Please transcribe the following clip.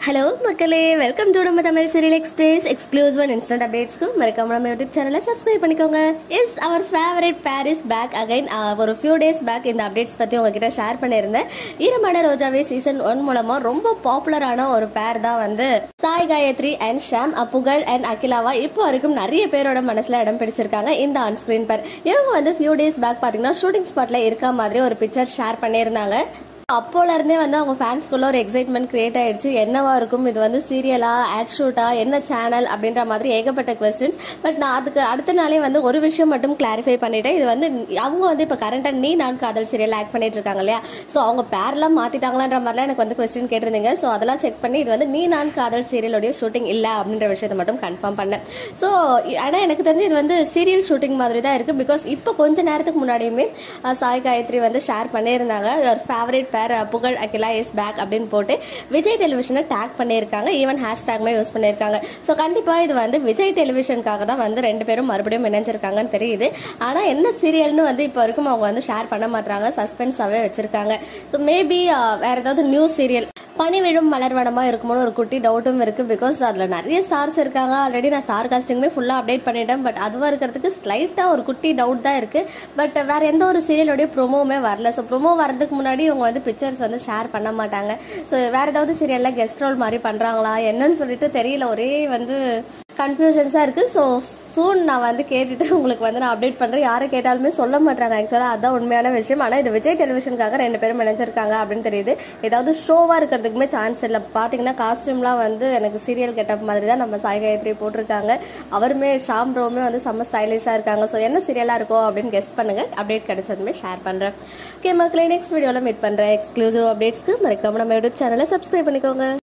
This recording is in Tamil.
ஹலோ மக்களே வெல்கம் டு நம்ம Tamil serial express exclusive and instant அப்டேட்ஸ்க்கு மறக்காம நம்ம யூடியூப் சேனலை சப்ஸ்கிரைப் பண்ணிக்கோங்க yes our favourite pair is back again ஒரு ஃபியூ டேஸ் பேக் இந்த அப்டேட்ஸ் பற்றி உங்ககிட்ட ஷேர் பண்ணியிருந்தேன் ஈரமான ரோஜாவே சீசன் ஒன் மூலமாக ரொம்ப பாப்புலரான ஒரு பேர் தான் வந்து சாய் காயத்ரி அண்ட் ஷாம் அஹ், புகழ் அண்ட் அகிலாவா இப்போ வரைக்கும் நிறைய பேரோட மனசில் இடம் பிடிச்சிருக்காங்க இந்த ஆன்ஸ்கிரீன் பேர் இவங்க வந்து ஃபியூ டேஸ் பேக் பார்த்தீங்கன்னா ஷூட்டிங் ஸ்பாட்டில் இருக்க மாதிரி ஒரு பிக்சர் ஷேர் பண்ணியிருந்தாங்க அப்போல இருந்தே வந்து அவங்க ஃபேன்ஸ்குள்ள ஒரு எக்ஸைட்மெண்ட் கிரியேட் ஆயிடுச்சு என்னவா இருக்கும் இது வந்து சீரியலா ஆட் ஷூட்டா என்ன சேனல் அப்படின்ற மாதிரி ஏகப்பட்ட கொஸ்டின்ஸ் பட் நான் அதுக்கு அடுத்த நாளே வந்து ஒரு விஷயம் மட்டும் கிளாரிஃபை பண்ணிட்டேன் இது வந்து அவங்க வந்து இப்போ கரண்டாக நீ நான் காதல் சீரியல் ஆக்ட் பண்ணிட்டு இருக்காங்க இல்லையா ஸோ அவங்க பேர்லாம் மாத்திட்டாங்களான்ற மாதிரிலாம் எனக்கு வந்து கொஸ்டின் கேட்டிருந்தீங்க ஸோ அதெல்லாம் செக் பண்ணி இது வந்து நீ நான் காதல் சீரியலோடைய ஷூட்டிங் இல்லை அப்படின்ற விஷயத்தை மட்டும் கன்ஃபார்ம் பண்ணேன் ஸோ ஆனால் எனக்கு தெரிஞ்சு இது வந்து சீரியல் ஷூட்டிங் மாதிரி தான் இருக்குது பிகாஸ் இப்போ கொஞ்ச நேரத்துக்கு முன்னாடியுமே அஹ், சாய் காயத்ரி வந்து ஷேர் பண்ணியிருந்தாங்க ஒரு ஃபேவரட் பேர் புகழ் அகிலா இஸ் பேக் அப்படின்னு போட்டு விஜய் டெலிவிஷனை டேக் பண்ணியிருக்காங்க ஈவன் ஹேஷ்டேக்மே யூஸ் பண்ணியிருக்காங்க ஸோ கண்டிப்பாக இது வந்து விஜய் டெலிவிஷனுக்காக தான் வந்து ரெண்டு பேரும் மறுபடியும் இணைஞ்சிருக்காங்கன்னு தெரியுது ஆனால் என்ன சீரியல்னு வந்து இப்போ வரைக்கும் அவங்க வந்து ஷேர் பண்ண மாட்டாங்க சஸ்பென்ஸாகவே வச்சிருக்காங்க ஸோ மேபி வேற ஏதாவது நியூ சீரியல் பனி விழும் மலர்வனமா இருக்குமோன்னு ஒரு குட்டி டவுட்டும் இருக்கு பிகாஸ் அதில் நிறைய ஸ்டார்ஸ் இருக்காங்க ஆல்ரெடி நான் ஸ்டார் காஸ்டிங்குமே ஃபுல்லாக அப்டேட் பண்ணிட்டேன் பட் அதுவாக இருக்கிறதுக்கு ஸ்லைட்டாக ஒரு குட்டி டவுட் தான் இருக்கு பட் வேற எந்த ஒரு சீரியலோடைய ப்ரொமோவுமே வரல ஸோ ப்ரொமோ வரதுக்கு முன்னாடி இவங்க வந்து பிக்சர்ஸ் வந்து ஷேர் பண்ண மாட்டாங்க ஸோ வேற ஏதாவது சீரியலில் கெஸ்ட் ரோல் மாதிரி பண்ணுறாங்களா என்னன்னு சொல்லிட்டு தெரியல ஒரே வந்து கன்ஃபியூஷன்ஸாக இருக்குது ஸோ சூன் நான் வந்து கேட்டுட்டு உங்களுக்கு வந்து நான் அப்டேட் பண்ணுறேன் யாரை கேட்டாலுமே சொல்ல மாட்டாங்க ஆக்சுவலாக அதுதான் உண்மையான விஷயம் ஆனால் இது விஜய் டெலிவிஷனுக்காக ரெண்டு பேரும் இணைஞ்சிருக்காங்க அப்படின்னு தெரியுது ஏதாவது ஷோவாக இருக்கிறதுக்குமே சான்ஸ் இல்லை பார்த்தீங்கன்னா காஸ்டியூம்லாம் வந்து எனக்கு சீரியல் கெட்டப் மாதிரி தான் நம்ம சாய் காயத்ரி போட்டிருக்காங்க அவருமே ஷாம் ப்ரோவுமே வந்து செம்ம ஸ்டைலிஷாக இருக்காங்க ஸோ என்ன சீரியலாக இருக்கோ அப்படின்னு கெஸ் பண்ணுங்கள் அப்டேட் கிடைச்சதுமே ஷேர் பண்ணுறேன் ஓகே மக்களே நெக்ஸ்ட் வீடியோவில் மீட் பண்ணுறேன் எக்ஸ்க்ளூசிவ் அப்டேட்ஸ்க்கு மறக்காம நம்ம யூடியூப் சேனலை சப்ஸ்கிரைப் பண்ணிக்கோங்க